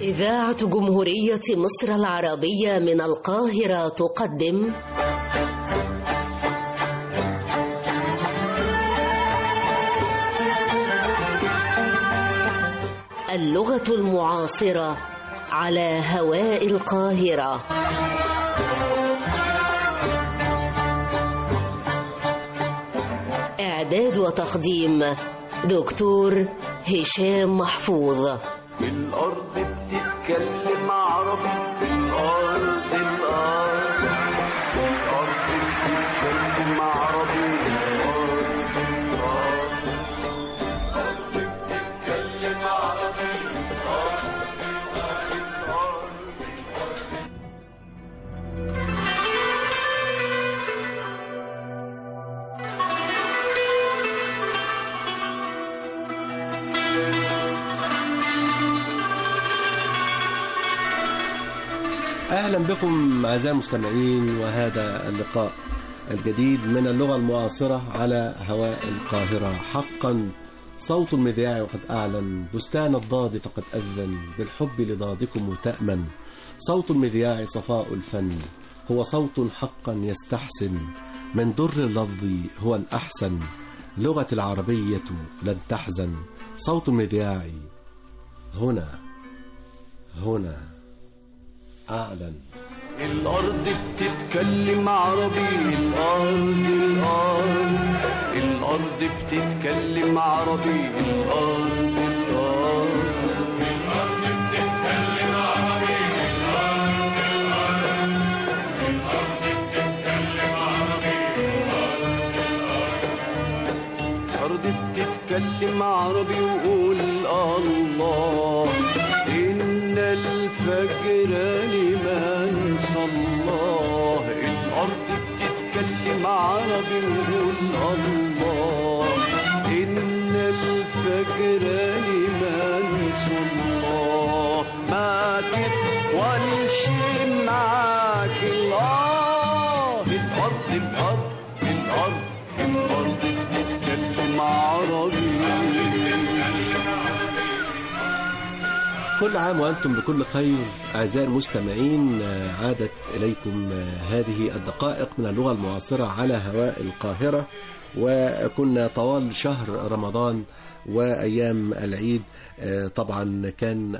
إذاعة جمهورية مصر العربية من القاهرة تقدم اللغة المعاصرة على هواء القاهرة إعداد وتقديم دكتور هشام محفوظ الأرض بتتكلم عربي الأرض الأرض الأرض بتتكلم عربي الأرض الأرض الأرض بتتكلم عربي الأرض الأرض أهلا بكم أعزائي المستمعين وهذا اللقاء الجديد من اللغة المعاصرة على هواء القاهرة حقا صوت المذياع وقد أعلن بستان الضاد فقد أذن بالحب لضادكم تأمن صوت المذياع صفاء الفن هو صوت حقا يستحسن من در اللفظ هو الأحسن لغة العربية لن تحزن صوت المذياع هنا هنا أعلن الأرض بتتكلم عربي الأرض الأرض الأرض بتتكلم عربي الأرض الأرض الأرض بتتكلم عربي الأرض الأرض الأرض بتتكلم عربي الأرض بتتكلم عربي وقول الله إن الفجر لمن صلاه الأرض بتتكلم عربي وقول الله إن الفجر لمن صلاه ما تطولش معاك الله الأرض الأرض الأرض الأرض بتتكلم عربي كل عام وأنتم بكل خير أعزائي المستمعين آه، عادت إليكم آه، هذه الدقائق من اللغة المعاصرة على هواء القاهرة وكنا طوال شهر رمضان وأيام العيد آه، طبعا كان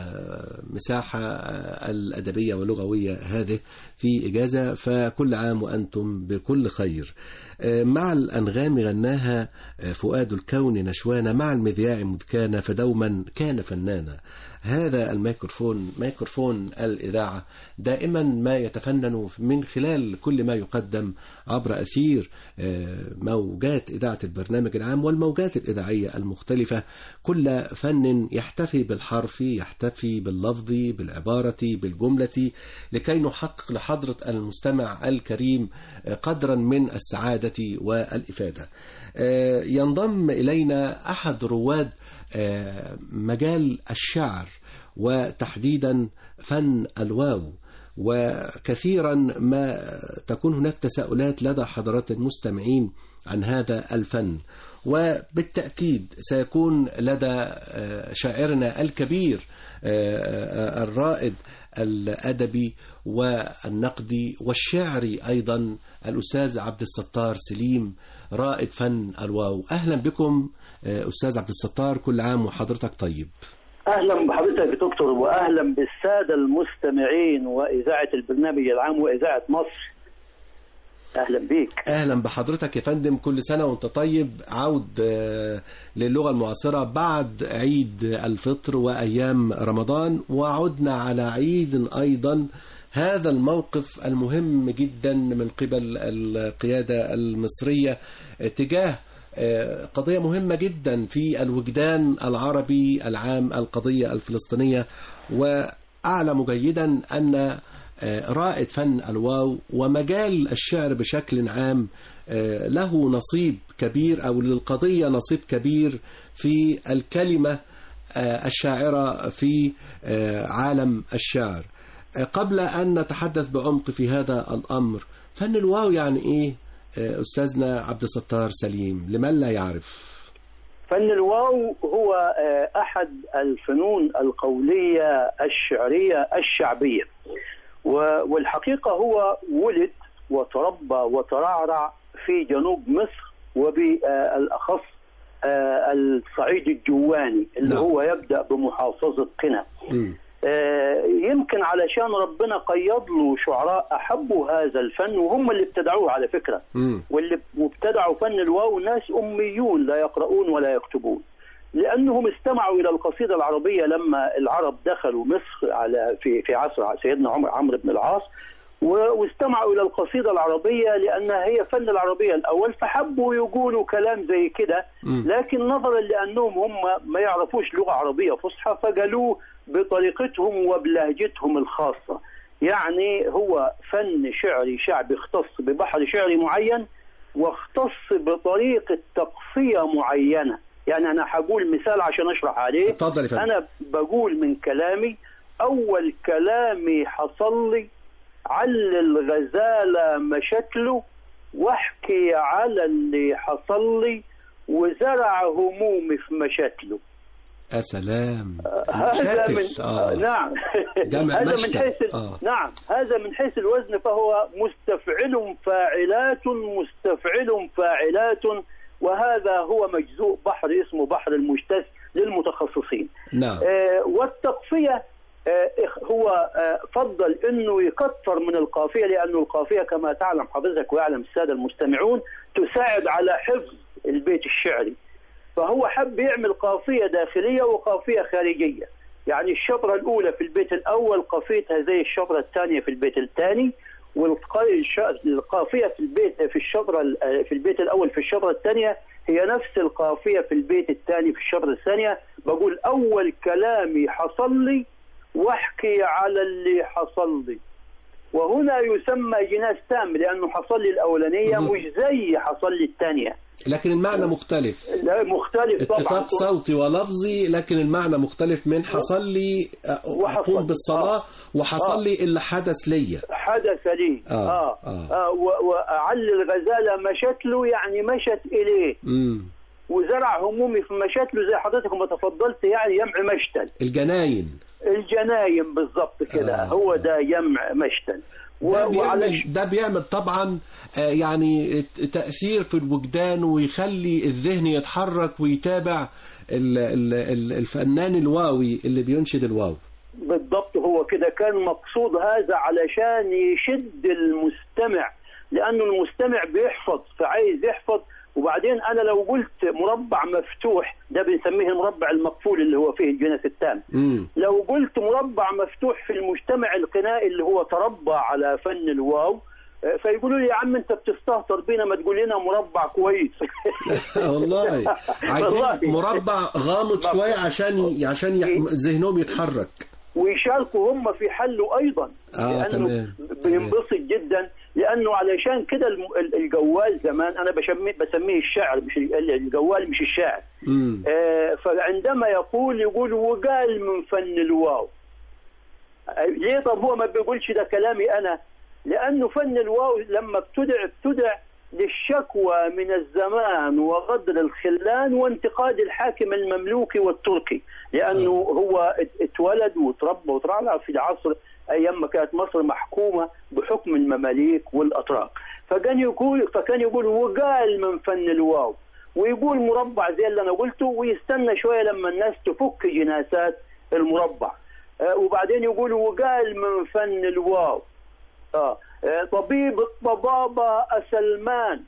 المساحة آه، الأدبية واللغوية هذه في إجازة فكل عام وأنتم بكل خير آه، مع الأنغام غناها آه، فؤاد الكون نشوان مع المذياع مذ كان فدوما كان فنانا هذا الميكروفون ميكروفون الإذاعة دائما ما يتفنن من خلال كل ما يقدم عبر أثير آه، موجات إذاعة البرنامج العام والموجات الإذاعية المختلفة كل فن يحتفي بالحرف يحتفي باللفظ بالعبارة بالجملة لكي نحقق لحضرة المستمع الكريم آه، قدرا من السعادة والإفادة آه، ينضم إلينا أحد رواد آه، مجال الشعر وتحديدا فن الواو وكثيرا ما تكون هناك تساؤلات لدى حضرات المستمعين عن هذا الفن وبالتأكيد سيكون لدى آه، شاعرنا الكبير آه، الرائد الأدبي والنقدي والشعري أيضا الأستاذ عبد الستار سليم رائد فن الواو أهلا بكم آه، أستاذ عبد الستار كل عام وحضرتك طيب اهلا بحضرتك يا دكتور واهلا بالساده المستمعين واذاعه البرنامج العام واذاعه مصر اهلا بيك اهلا بحضرتك يا فندم كل سنه وانت طيب عود آه، للغه المعاصره بعد عيد الفطر وايام رمضان وعدنا على عيد ايضا هذا الموقف المهم جدا من قبل القياده المصريه تجاه آه، قضيه مهمه جدا في الوجدان العربي العام القضيه الفلسطينيه واعلم جيدا ان رائد فن الواو ومجال الشعر بشكل عام آه، له نصيب كبير أو للقضية نصيب كبير في الكلمة آه، الشاعرة في آه، عالم الشعر آه، قبل أن نتحدث بعمق في هذا الأمر فن الواو يعني إيه آه، أستاذنا عبد الستار سليم لمن لا يعرف فن الواو هو آه، أحد الفنون القولية الشعرية الشعبية و- والحقيقة هو ولد وتربى وترعرع في جنوب مصر وبالأخص آه، الصعيد الجواني اللي نعم. هو يبدأ بمحافظة قنا مم. آه، يمكن علشان ربنا قيض له شعراء أحبوا هذا الفن وهم اللي ابتدعوه على فكرة مم. واللي وابتدعوا فن الواو ناس أميون لا يقرؤون ولا يكتبون لأنهم استمعوا إلى القصيدة العربية لما العرب دخلوا مصر على في في عصر سيدنا عمر عمرو بن العاص و- واستمعوا إلى القصيدة العربية لأنها هي فن العربية الأول فحبوا يقولوا كلام زي كده مم. لكن نظرا لأنهم هم ما يعرفوش لغة عربية فصحى فقالوه بطريقتهم وبلهجتهم الخاصة يعني هو فن شعري شعبي اختص ببحر شعري معين واختص بطريقة تقصية معينة يعني أنا هقول مثال عشان أشرح عليه اتفضل يا فندم أنا بقول من كلامي أول كلامي حصل لي على الغزالة مشتله واحكي على اللي حصل لي وزرع همومي في مشتله يا سلام هذا مشاكل. من آه. نعم جمع هذا من مشتل. حيث آه. نعم هذا من حيث الوزن فهو مستفعل فاعلات مستفعل فاعلات وهذا هو مجزوء بحر اسمه بحر المجتز للمتخصصين نعم آه، والتقفية آه، إخ- هو آه، فضل انه يكثر من القافية لانه القافية كما تعلم حضرتك ويعلم السادة المستمعون تساعد على حفظ البيت الشعري فهو حب يعمل قافية داخلية وقافية خارجية يعني الشطرة الأولى في البيت الأول قافيتها زي الشطرة الثانية في البيت الثاني والقافية في البيت في الشطرة ال- في البيت الأول في الشطرة الثانية هي نفس القافية في البيت الثاني في الشطرة الثانية بقول أول كلامي حصل لي واحكي على اللي حصل لي وهنا يسمى جناس تام لأنه حصل لي الأولانية مهم. مش زي حصل لي الثانية لكن المعنى مختلف لا مختلف طبعا اتفاق صوتي ولفظي لكن المعنى مختلف من حصل لي أ- وحصل. أقوم بالصلاة آه. وحصل آه. لي اللي حدث ليا حدث لي آه، آه. آه. آه. و- وعل الغزالة مشت له يعني مشت إليه مم. وزرع همومي في مشت له زي حضرتك ما تفضلت يعني يمع مشتل الجناين الجنايم بالضبط كده آه. آه. هو ده يمع مشتل و- ده وعلى بيعمل, ده بيعمل طبعا آه، يعني ت- تأثير في الوجدان ويخلي الذهن يتحرك ويتابع ال- ال- ال- الفنان الواوي اللي بينشد الواو بالضبط هو كده كان مقصود هذا علشان يشد المستمع لأنه المستمع بيحفظ فعايز يحفظ وبعدين أنا لو قلت مربع مفتوح ده بنسميه المربع المقفول اللي هو فيه الجنس التام مم. لو قلت مربع مفتوح في المجتمع القنائي اللي هو تربى على فن الواو آه، فيقولوا لي يا عم انت بتستهتر بينا ما تقول لنا مربع كويس والله عايزين والله. مربع غامض شوية عشان عشان يح- ذهنهم يتحرك ويشاركوا هم في حله ايضا آه، لانه تمام. بينبسط جدا لانه علشان كده الم- ال- الجوال زمان انا بسميه بسميه الشاعر مش ال- الجوال مش الشاعر مم. آه، فعندما يقول يقول وقال من فن الواو آه، ليه طب هو ما بيقولش ده كلامي انا لانه فن الواو لما ابتدع ابتدع للشكوى من الزمان وغدر الخلان وانتقاد الحاكم المملوكي والتركي لانه هو ات- اتولد وتربى وترعرع في العصر ايام ما كانت مصر محكومه بحكم المماليك والاتراك فكان يقول فكان يقول وقال من فن الواو ويقول مربع زي اللي انا قلته ويستنى شويه لما الناس تفك جناسات المربع آه، وبعدين يقول وقال من فن الواو آه. آه، طبيب الطبابة أسلمان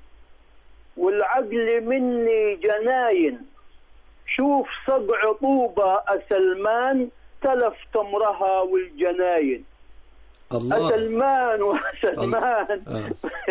والعقل مني جناين شوف صقع طوبة أسلمان تلف تمرها والجناين الله أسلمان وأسلمان آه.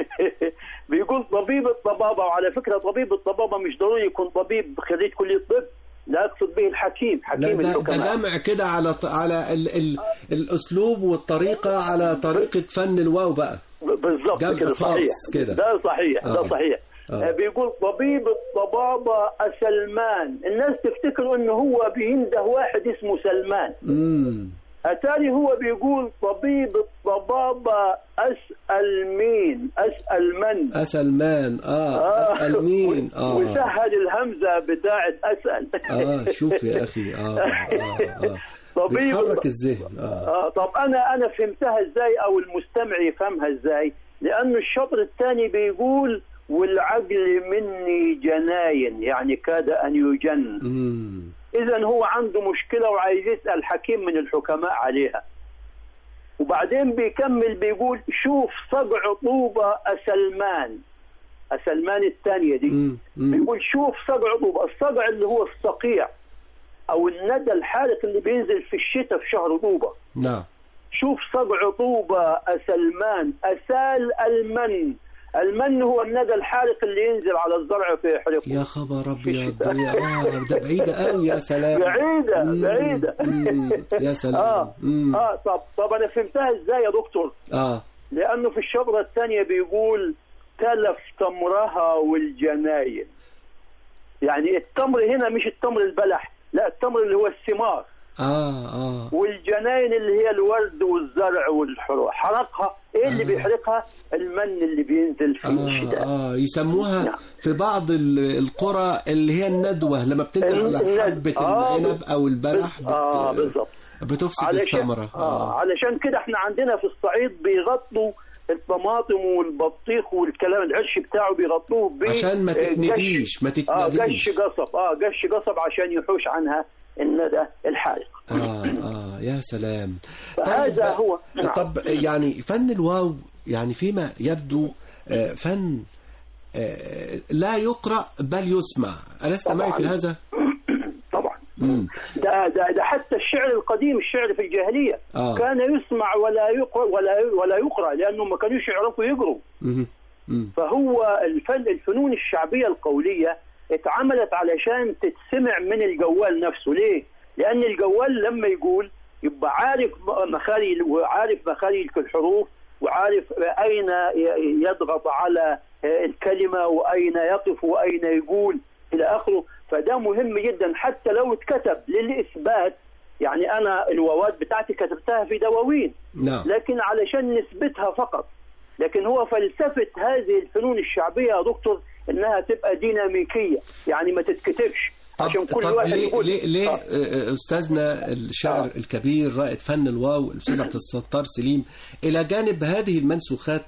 بيقول طبيب الطبابة وعلى فكرة طبيب الطبابة مش ضروري يكون طبيب خريج كلية طب لا أقصد به الحكيم لا حكيم ده, ده الحكماء جمع كده على على ال ال الاسلوب والطريقه على طريقه فن الواو بقى بالضبط جمع كده خاص صحيح كده. ده صحيح آه. ده صحيح آه. آه. بيقول طبيب الطبابة سلمان الناس تفتكر انه هو بينده واحد اسمه سلمان امم اتاري هو بيقول طبيب الطبابه اسال مين اسال من أسلمان اه أسأل مين اه وسهل الهمزه بتاعت اسال اه شوف يا أخي اه اه اه طبيب بيحرك الذهن اه آه طب انا انا فهمتها ازاي او المستمع يفهمها ازاي لانه الشطر الثاني بيقول والعقل مني جناين يعني كاد ان يجن مم. اذا هو عنده مشكله وعايز يسال حكيم من الحكماء عليها وبعدين بيكمل بيقول شوف صقع طوبه اسلمان اسلمان الثانيه دي مم. مم. بيقول شوف صقع طوبه الصقع اللي هو الصقيع او الندى الحارق اللي بينزل في الشتاء في شهر طوبه نعم شوف صقع طوبة أسلمان أسال المن المن هو الندى الحارق اللي ينزل على الزرع في يحرقه يا خبر ابيض ده اه ده بعيدة قوي يا سلام بعيدة مم. بعيدة مم. يا سلام اه مم. اه طب طب انا فهمتها ازاي يا دكتور؟ اه لانه في الشطرة الثانية بيقول تلف تمرها والجناين يعني التمر هنا مش التمر البلح لا التمر اللي هو الثمار اه اه والجناين اللي هي الورد والزرع والحروق حرقها ايه اللي آه. بيحرقها المن اللي بينزل في آه, الشتاء اه يسموها نعم. في بعض ال- القرى اللي هي الندوة لما بتنزل على الند- حبة آه، العنب أو البلح بز- اه بالظبط بتفسد علشان الثمرة آه علشان كده احنا عندنا في الصعيد بيغطوا الطماطم والبطيخ والكلام العش بتاعه بيغطوه ب عشان ما آه، تتنديش قش- ما اه تتنديش قش قصب اه قش قصب عشان يحوش عنها الندى الحارق اه اه يا سلام فهذا طيب، هو نعم. طب يعني فن الواو يعني فيما يبدو آه، فن آه، لا يقرأ بل يسمع ألست طبعاً. معي في هذا؟ طبعا مم. ده ده ده حتى الشعر القديم الشعر في الجاهليه آه. كان يسمع ولا يقرا ولا ولا يقرا لانه ما كانوش يعرفوا يقروا مم. مم. فهو الفن الفنون الشعبيه القوليه اتعملت علشان تتسمع من الجوال نفسه ليه؟ لان الجوال لما يقول يبقى عارف مخارج وعارف مخارج الحروف وعارف اين يضغط على الكلمه واين يقف واين يقول الى اخره فده مهم جدا حتى لو اتكتب للاثبات يعني انا الواوات بتاعتي كتبتها في دواوين نعم لكن علشان نثبتها فقط لكن هو فلسفة هذه الفنون الشعبية يا دكتور انها تبقى ديناميكية يعني ما تتكتبش عشان كل طب واحد ليه يقول ليه, ليه آه. آه، استاذنا الشاعر آه. الكبير رائد فن الواو الاستاذ عبد الستار سليم الى جانب هذه المنسوخات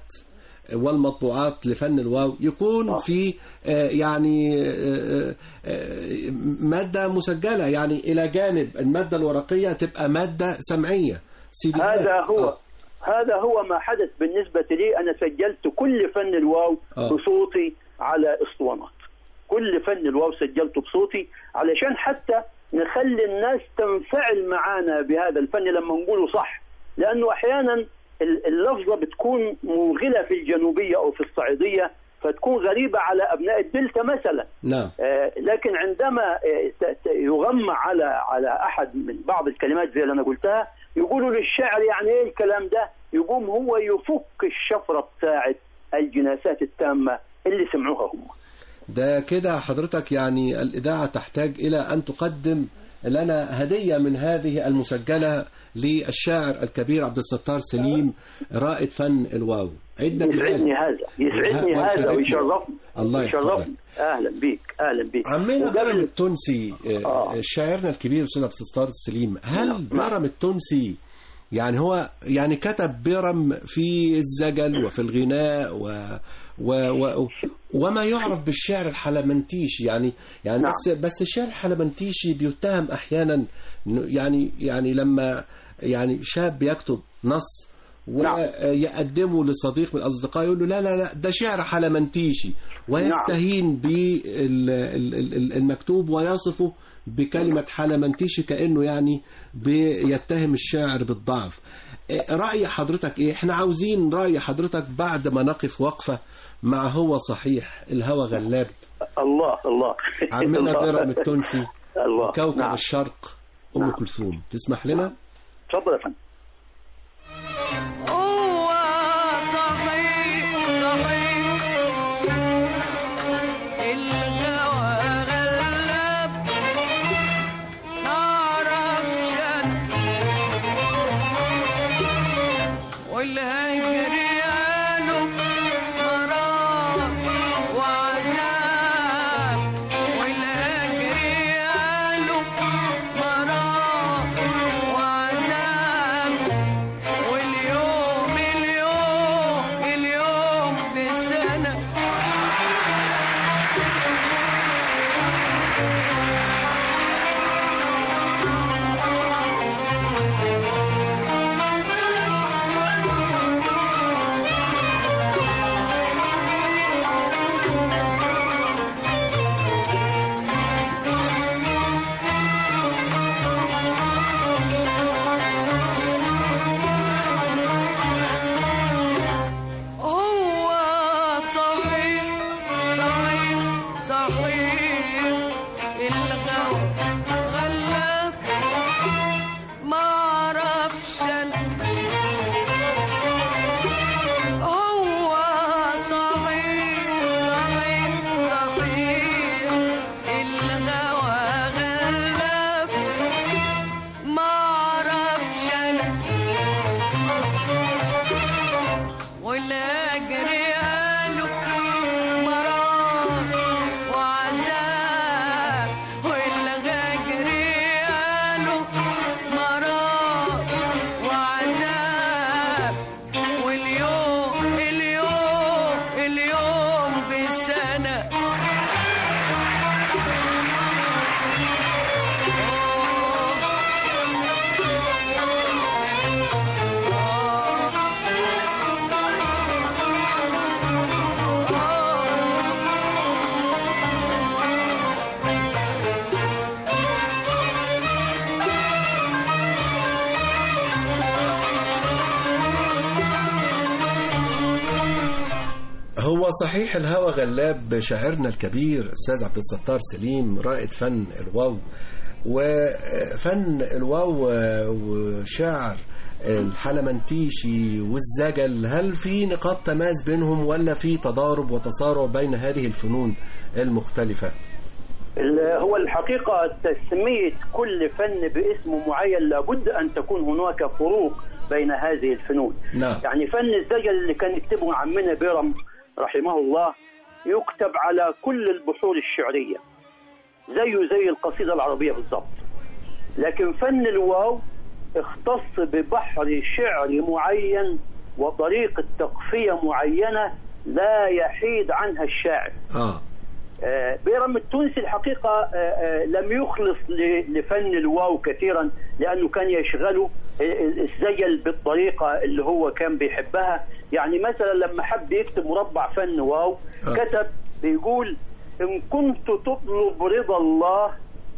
والمطبوعات لفن الواو يكون آه. في آه، يعني آه، آه، مادة مسجلة يعني إلى جانب المادة الورقية تبقى مادة سمعية سيديات. هذا هو آه. هذا هو ما حدث بالنسبة لي أنا سجلت كل فن الواو آه. بصوتي على اسطوانات كل فن الواو سجلته بصوتي علشان حتى نخلي الناس تنفعل معانا بهذا الفن لما نقوله صح لأنه أحيانا ال- اللفظة بتكون موغلة في الجنوبية أو في الصعيدية فتكون غريبة على أبناء الدلتا مثلا نعم آه، لكن عندما آه، ت- ت- يغمى على على احد من بعض الكلمات زي اللي انا قلتها يقولوا للشاعر يعني ايه الكلام ده؟ يقوم هو يفك الشفره بتاعت الجناسات التامه اللي سمعوها هم. ده كده حضرتك يعني الإذاعة تحتاج إلى أن تقدم لنا هدية من هذه المسجلة للشاعر الكبير عبد الستار سليم رائد فن الواو عدنا يسعدني هذا يسعدني وها- هذا ويسعدني. ويشرفني الله يشرفني يحفظك. اهلا بيك اهلا بيك عمنا وقبل- بيرم التونسي آه، آه. شاعرنا الكبير أستاذ عبد الستار سليم هل نعم، نعم. بيرم التونسي يعني هو يعني كتب بيرم في الزجل وفي الغناء و و و وما يعرف بالشعر الحلمنتيشي يعني يعني نعم. بس بس الشعر الحلمنتيشي بيتهم احيانا إنه يعني يعني لما يعني شاب يكتب نص نعم. ويقدمه لصديق من اصدقائه يقول له لا لا لا ده شعر حلمنتيشي ويستهين بالمكتوب ويصفه بكلمة حلمنتيشي كأنه يعني بيتهم الشاعر بالضعف إيه رأي حضرتك ايه احنا عاوزين رأي حضرتك بعد ما نقف وقفة مع هو صحيح الهوى غلاب الله الله عمنا الله. بيرم التونسي الله كوكب نعم الشرق أم نعم. كلثوم تسمح لنا تفضل يا فندم هو صحيح صحيح الهوى غلب معرفش أنا والهجر ياله مرار وعذاب والهجر ياله مرار وعذاب واليوم اليوم اليوم بالسنة هو صحيح صحيح صحيح الغوى غلب ما عرفش أنا. هو صحيح صحيح صحيح الغوى غلب ما عرفش أنا والأجر قالوا مرار وعذاب والغجر قالوا مرار وعذاب واليوم اليوم اليوم بالسنة هو صحيح الهوى غلاب شاعرنا الكبير أستاذ عبد الستار سليم رائد فن الواو وفن الواو وشعر الحلمنتيشي والزجل هل في نقاط تماس بينهم ولا في تضارب وتصارع بين هذه الفنون المختلفة ال- هو الحقيقة تسمية كل فن باسم معين لابد أن تكون هناك فروق بين هذه الفنون نعم يعني فن الزجل اللي كان يكتبه عمنا بيرم رحمه الله يكتب على كل البحور الشعرية زيه زي القصيدة العربية بالضبط لكن فن الواو اختص ببحر شعر معين وطريقة تقفية معينة لا يحيد عنها الشاعر آه آه، بيرم التونسي الحقيقة آه، آه، لم يخلص ل- لفن الواو كثيرا لأنه كان يشغله ال- الزجل بالطريقة اللي هو كان بيحبها يعني مثلا لما حب يكتب مربع فن واو آه. كتب بيقول إن كنت تطلب رضا الله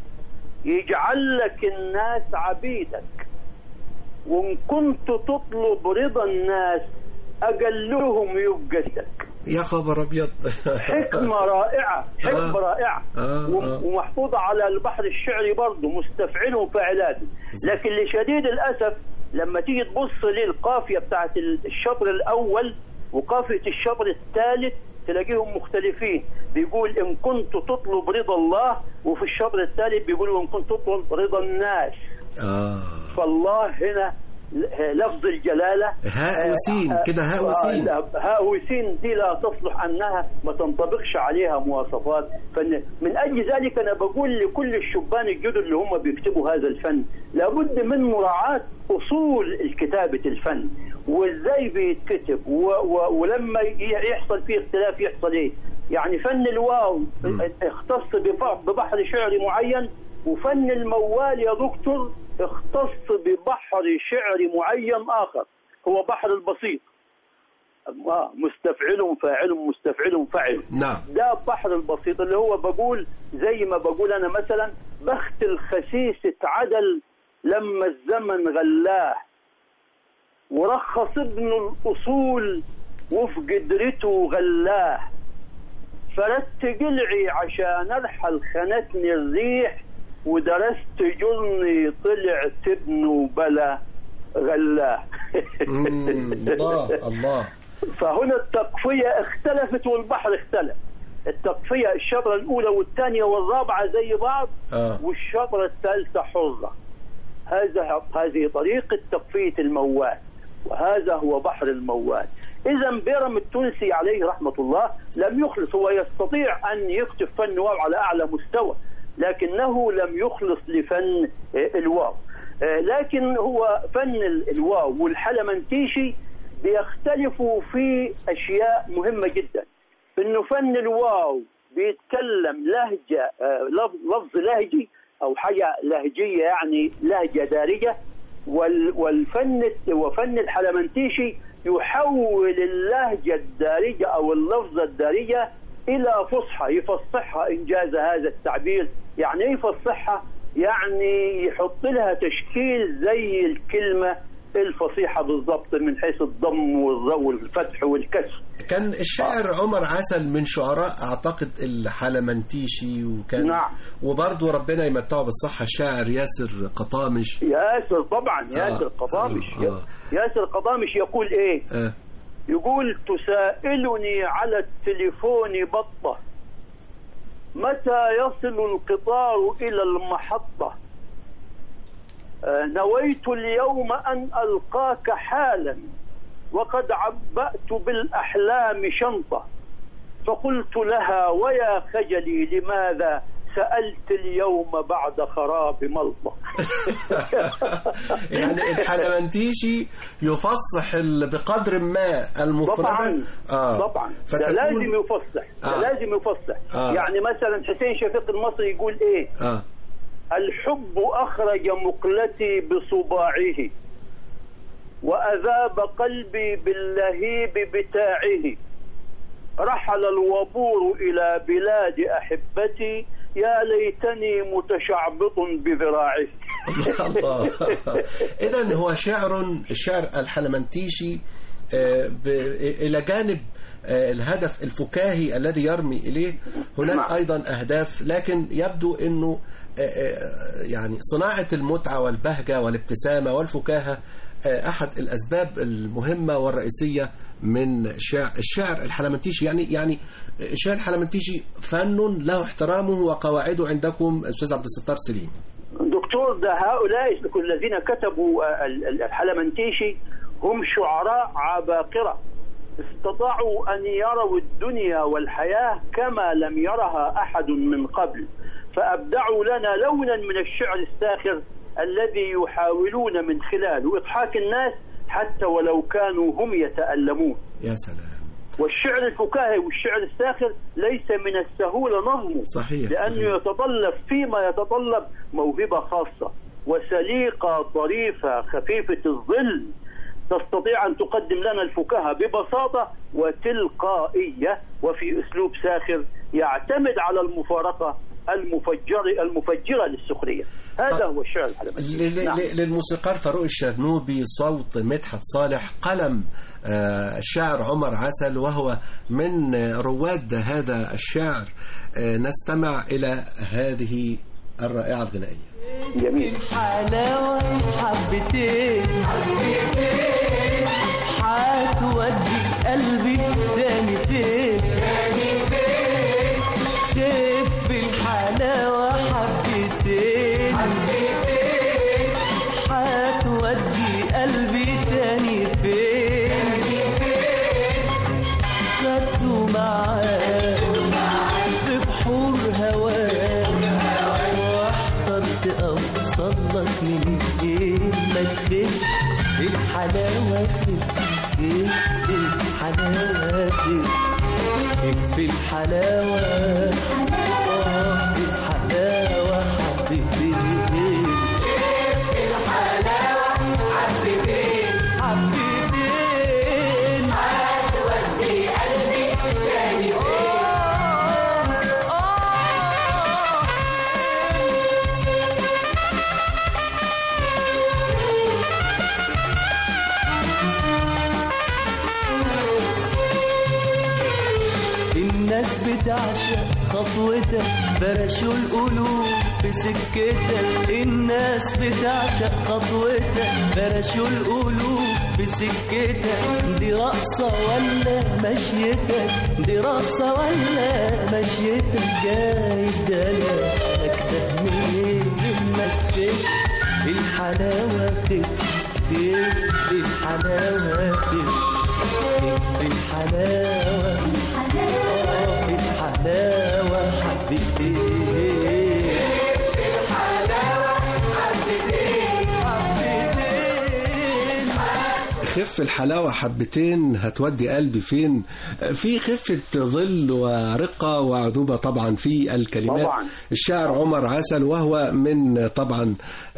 يجعل لك الناس عبيدك وإن كنت تطلب رضا الناس أقلهم يبقى سيدك يا خبر أبيض حكمة رائعة حكمة آه. رائعة آه، وم- آه. ومحفوظة على البحر الشعري برضه مستفعل وفاعلات لكن لشديد الأسف لما تيجي تبص للقافية بتاعت ال- الشطر الأول وقافية الشطر الثالث تلاقيهم مختلفين بيقول إن كنت تطلب رضا الله وفي الشطر الثالث بيقول إن كنت تطلب رضا الناس آه فالله هنا ل- لفظ الجلالة هاء وسين آه، كده هاء آه، وسين لا، هاء وسين دي لا تصلح أنها ما تنطبقش عليها مواصفات فن من أجل ذلك أنا بقول لكل الشبان الجدد اللي هم بيكتبوا هذا الفن لابد من مراعاة أصول كتابة الفن وإزاي بيتكتب و و ولما ي- يحصل فيه اختلاف يحصل إيه يعني فن الواو اختص ببح- ببحر شعري معين وفن الموال يا دكتور اختص ببحر شعري معين آخر هو بحر البسيط آه، مستفعل فاعل مستفعل فاعل نعم ده بحر البسيط اللي هو بقول زي ما بقول انا مثلا بخت الخسيس اتعدل لما الزمن غلاه ورخص ابن الاصول وفي قدرته غلاه فردت قلعي عشان ارحل خانتني الريح ودرست جرني طلعت ابنه بلا غلاه مم، الله الله فهنا التقفية اختلفت والبحر اختلف التقفية الشطرة الأولى والثانية والرابعة زي بعض آه. والشطرة الثالثة حرة هذا هذه طريقة تقفية الموال وهذا هو بحر الموال إذا بيرم التونسي عليه رحمة الله لم يخلص هو يستطيع أن يكتب فن واو على أعلى مستوى لكنه لم يخلص لفن آه، الواو آه، لكن هو فن ال- الواو والحلمنتيشي بيختلفوا في أشياء مهمة جدا إنه فن الواو بيتكلم لهجة آه، لفظ لفظ لهجي أو حاجة لهجية يعني لهجة دارجة وال- والفن وفن الحلمنتيشي يحول اللهجة الدارجة أو اللفظة الدارجة إلى فصحى يفصحها إنجاز هذا التعبير يعني إيه يفصحها يعني يحط لها تشكيل زي الكلمة الفصيحة بالضبط من حيث الضم والض- والفتح والكسر كان الشاعر عمر عسل من شعراء اعتقد الحلمنتيشي وكان نعم. وبرضه ربنا يمتعه بالصحه الشاعر ياسر قطامش ياسر طبعا ياسر آه. قضامش آه. ياسر قضامش يقول ايه آه. يقول تسائلني على التليفون بطة متى يصل القطار إلى المحطة آه، نويت اليوم أن ألقاك حالا وقد عبأت بالأحلام شنطة فقلت لها ويا خجلي لماذا سألت اليوم بعد خراب ملطة يعني الحلمنتيشي يفصح ال- بقدر ما المفردة طبعا آه. طبعا ده فتكون- لازم يفصح ده آه. لازم يفصح آه. يعني مثلا حسين شفيق المصري يقول ايه آه. الحب اخرج مقلتي بصباعه واذاب قلبي باللهيب بتاعه رحل الوبور الى بلاد احبتي يا ليتني متشعبط بذراعه الله اذا هو شعر الشعر الحلمنتيشي آه، ب- الى جانب آه، الهدف الفكاهي الذي يرمي اليه هناك نعم. ايضا اهداف لكن يبدو انه آه، آه، يعني صناعه المتعه والبهجه والابتسامه والفكاهه آه، احد الاسباب المهمه والرئيسيه من شعر الشعر الحلمنتيشي يعني يعني الشعر الحلمنتيشي فن له احترامه وقواعده عندكم استاذ عبد الستار سليم دكتور ده هؤلاء الذين كتبوا آه، ال- ال- الحلمنتيشي هم شعراء عباقرة استطاعوا أن يروا الدنيا والحياة كما لم يرها أحد من قبل فأبدعوا لنا لونا من الشعر الساخر الذي يحاولون من خلاله إضحاك الناس حتى ولو كانوا هم يتألمون يا سلام والشعر الفكاهي والشعر الساخر ليس من السهولة نظمه صحيح لأنه صحيح. يتطلب فيما يتطلب موهبة خاصة وسليقة طريفة خفيفة الظل تستطيع أن تقدم لنا الفكاهة ببساطة وتلقائية وفي أسلوب ساخر يعتمد على المفارقة المفجرة المفجرة للسخرية هذا هو الشعر ل- الحلبي ل- نعم. ل- للموسيقار فاروق الشرنوبي صوت مدحت صالح قلم آه، الشاعر عمر عسل وهو من آه، رواد هذا الشعر آه، نستمع إلى هذه الرائعة الغنائية جميل حلاوة حبتين حتودي قلبي تاني فين خف الحلاوة حبتين حتودي قلبي تاني فين خدته معاه في بحور هواه واحترت اوصل لك من ايه ما تخف الحلاوه خف الحلاوه خف خف الحلاوه آه، الحلاوه حبتين حبتين هتودي قلبي تاني الناس بتعشق خطوتك برشوا القلوب في سكتك الناس بتعشق خطوتك برشوا القلوب في سكتك دي رقصة ولا مشيتك دي رقصة ولا مشيتك جاي دلالك ده منين ما تخف الحلاوة خف خف الحلاوة خف الحلاوة آه، الحلاوة حبتين حبتين خف الحلاوة حبتين هتودي قلبي فين في خفة ظل ورقة وعذوبة طبعا في الكلمات طبعا. الشاعر عمر عسل وهو من طبعا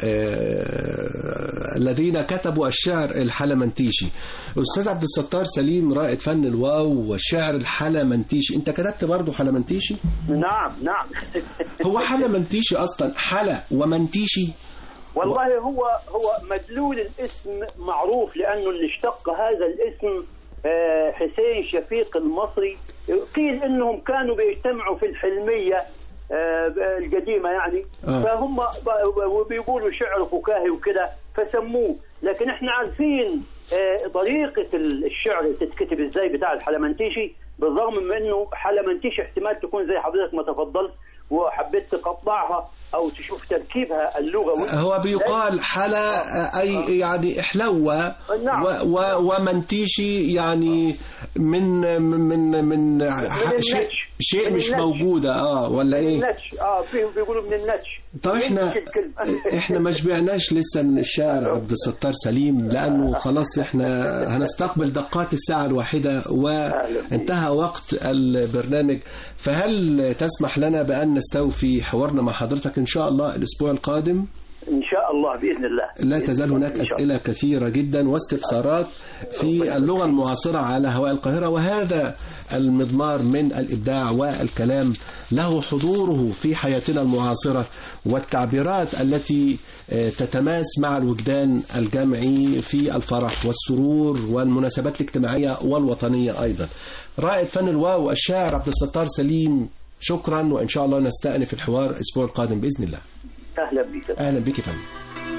آه، الذين كتبوا الشعر الحلمنتيشي أستاذ عبد الستار سليم رائد فن الواو والشعر الحلمنتيشي أنت كتبت برضه حلمنتيشي نعم نعم هو حلمنتيشي أصلا حلا ومنتيشي والله هو هو مدلول الاسم معروف لانه اللي اشتق هذا الاسم آه، حسين شفيق المصري قيل انهم كانوا بيجتمعوا في الحلميه آه، القديمه يعني آه. فهم ب- وبيقولوا شعر فكاهي وكده فسموه لكن احنا عارفين آه، طريقه الشعر تتكتب ازاي بتاع الحلمنتيشي بالرغم من انه حلمنتيشي احتمال تكون زي حضرتك ما تفضلت وحبيت تقطعها او تشوف تركيبها اللغوي هو بيقال حلا أي يعني حلوة نعم. و- و- ومنتيشي يعني من من من شيء النتش. شيء من مش النتش. موجودة اه ولا ايه؟ النتش اه في بيقولوا من النتش طب احنا يمكن الكلمة. احنا ما شبعناش لسه من الشاعر عبد الستار سليم لانه خلاص احنا هنستقبل دقات الساعة الواحدة وانتهى وقت البرنامج فهل تسمح لنا بأن نستوفي حوارنا مع حضرتك إن شاء الله الأسبوع القادم؟ ان شاء الله باذن الله لا بإذن تزال الله. هناك إن شاء أسئلة كثيرة جدا واستفسارات في اللغة المعاصرة على هواء القاهرة وهذا المضمار من الإبداع والكلام له حضوره في حياتنا المعاصرة والتعبيرات التي آه، تتماس مع الوجدان الجمعي في الفرح والسرور والمناسبات الاجتماعية والوطنية أيضا رائد فن الواو الشاعر عبد الستار سليم شكرا وإن شاء الله نستأنف الحوار الأسبوع القادم بإذن الله اهلا بك أهلا بك يا فندم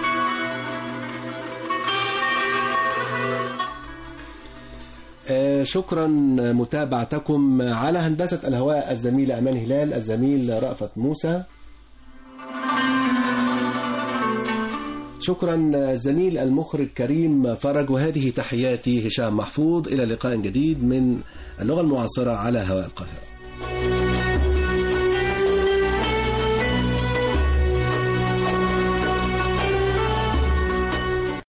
آه، شكرا متابعتكم على هندسة الهواء الزميل أمان هلال الزميل رأفت موسى شكرا الزميل المخرج كريم فرج وهذه تحياتي هشام محفوظ إلى لقاء جديد من اللغة المعاصرة على هواء القاهرة